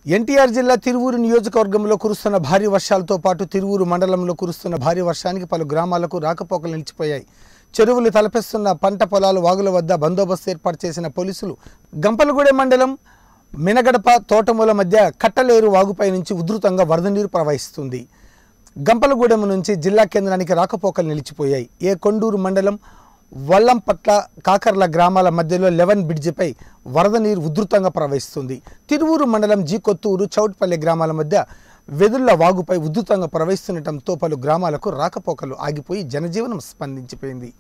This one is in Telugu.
ఎన్టీఆర్ జిల్లా తిరువూరు నియోజకవర్గంలో కురుస్తున్న భారీ వర్షాలతో పాటు తిరువూరు మండలంలో కురుస్తున్న భారీ వర్షానికి పలు గ్రామాలకు రాకపోకలు నిలిచిపోయాయి చెరువులు తలపిస్తున్న పంట పొలాలు వాగుల వద్ద బందోబస్తు ఏర్పాటు చేసిన పోలీసులు గంపలగూడెం మండలం మినగడప తోటమూల మధ్య కట్టలేరు వాగుపై నుంచి ఉధృతంగా వరద నీరు ప్రవహిస్తుంది గంపలగూడెం నుంచి జిల్లా కేంద్రానికి రాకపోకలు నిలిచిపోయాయి ఏ కొండూరు మండలం వల్లంపట్ల కాకర్ల గ్రామాల మధ్యలో లెవెన్ బ్రిడ్జిపై వరద నీరు ఉధృతంగా ప్రవహిస్తుంది తిరువూరు మండలం జీ కొత్తూరు చౌట్పల్లి గ్రామాల మధ్య వెదుళ్ల వాగుపై ఉధృతంగా ప్రవహిస్తుండటంతో పలు గ్రామాలకు రాకపోకలు ఆగిపోయి జనజీవనం స్పందించిపోయింది